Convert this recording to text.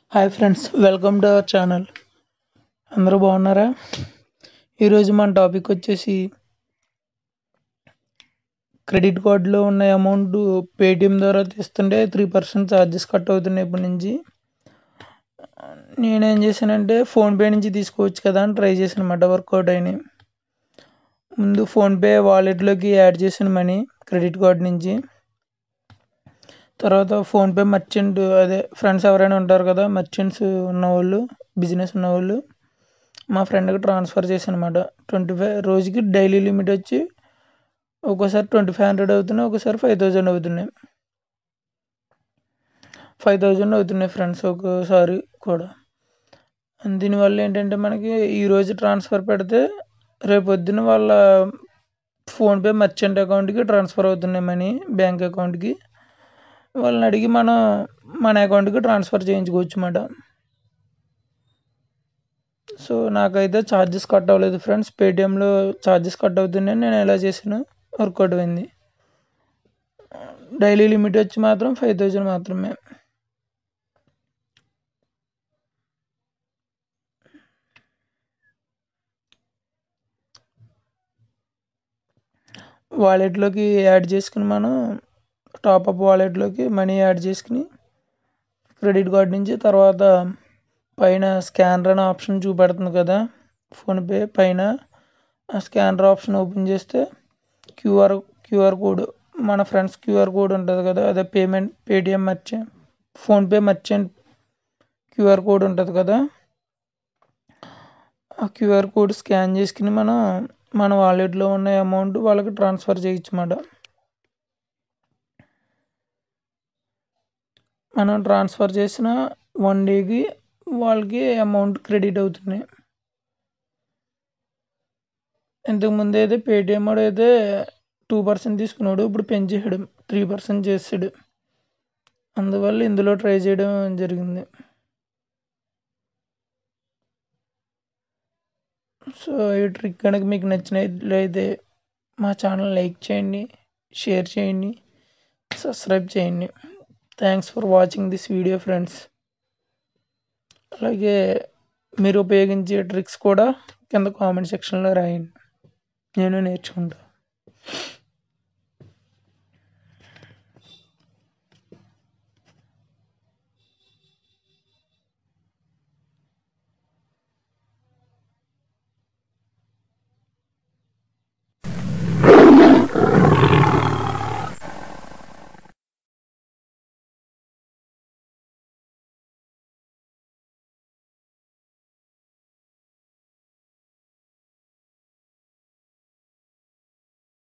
hi friends welcome to our channel అందరూ బాగున్నారా ఈరోజు మన టాపిక్ వచ్చేసి క్రెడిట్ కార్డులో ఉన్న అమౌంట్ పేటిఎం ద్వారా తీస్తుంటే త్రీ పర్సెంట్ ఛార్జెస్ కట్ అవుతున్నాయి ఇప్పటి నుంచి నేనేం చేశానంటే ఫోన్పే నుంచి తీసుకోవచ్చు కదా అని ట్రై చేశాను అనమాట వర్కౌట్ అయినాయి ముందు ఫోన్పే వాలెట్లోకి యాడ్ చేసిన మనీ క్రెడిట్ కార్డ్ నుంచి తర్వాత ఫోన్పే మర్చెంట్ అదే ఫ్రెండ్స్ ఎవరైనా ఉంటారు కదా మర్చెంట్స్ ఉన్నవాళ్ళు బిజినెస్ ఉన్నవాళ్ళు మా ఫ్రెండ్కి ట్రాన్స్ఫర్ చేశాను అనమాట ట్వంటీ ఫైవ్ రోజుకి డైలీ లిమిట్ వచ్చి ఒక్కోసారి ట్వంటీ ఫైవ్ హండ్రెడ్ అవుతున్నాయి ఒకసారి ఫైవ్ థౌజండ్ అవుతున్నాయి ఫైవ్ థౌజండ్ అవుతున్నాయి ఫ్రెండ్స్ ఒకసారి కూడా దీనివల్ల ఏంటంటే మనకి ఈరోజు ట్రాన్స్ఫర్ పెడితే రేపు పొద్దున వాళ్ళ ఫోన్పే మర్చెంట్ అకౌంట్కి ట్రాన్స్ఫర్ అవుతున్నాయి మనీ బ్యాంక్ అకౌంట్కి వాళ్ళని అడిగి మనం మన అకౌంట్కి ట్రాన్స్ఫర్ చేయించుకోవచ్చు అన్నమాట సో నాకైతే ఛార్జెస్ కట్ అవ్వలేదు ఫ్రెండ్స్ పేటిఎంలో ఛార్జెస్ కట్ అవుతున్నాయి నేను ఎలా చేసాను వర్కౌట్ అయింది డైలీ లిమిట్ వచ్చి మాత్రం ఫైవ్ థౌజండ్ మాత్రమే వాలెట్లోకి యాడ్ చేసుకుని మనం టాప్అప్ వాలెట్లోకి మనీ యాడ్ చేసుకుని క్రెడిట్ కార్డ్ నుంచి తర్వాత పైన స్కానర్ అనే ఆప్షన్ చూపెడుతుంది కదా ఫోన్పే పైన ఆ స్కానర్ ఆప్షన్ ఓపెన్ చేస్తే క్యూఆర్ క్యూఆర్ కోడ్ మన ఫ్రెండ్స్ క్యూఆర్ కోడ్ ఉంటుంది కదా అదే payment Paytm merchant PhonePe merchant QR code ఉంటుంది కదా ఆ క్యూఆర్ కోడ్ స్కాన్ చేసుకుని మనం మన వాలెట్లో ఉన్న అమౌంట్ వాళ్ళకి ట్రాన్స్ఫర్ చేయొచ్చు అన్నమాట మనం ట్రాన్స్ఫర్ చేసిన వన్ డేకి వాళ్ళకి అమౌంట్ క్రెడిట్ అవుతున్నాయి ఇంతకుముందు అయితే పేటిఎం వాడు అయితే టూ పర్సెంట్ తీసుకున్నాడు ఇప్పుడు పెంచేసాడు త్రీ పర్సెంట్ చేసాడు అందువల్ల ఇందులో ట్రై చేయడం జరిగింది సో ఈ ట్రిక్ కనుక మీకు నచ్చినట్లయితే మా ఛానల్ లైక్ చేయండి షేర్ చేయండి సబ్స్క్రైబ్ చేయండి thanks for watching this video friends అలాగే మీరు ఉపయోగించే ట్రిక్స్ కూడా కింద కామెంట్ సెక్షన్లో రాయండి నేను నేర్చుకుంటాను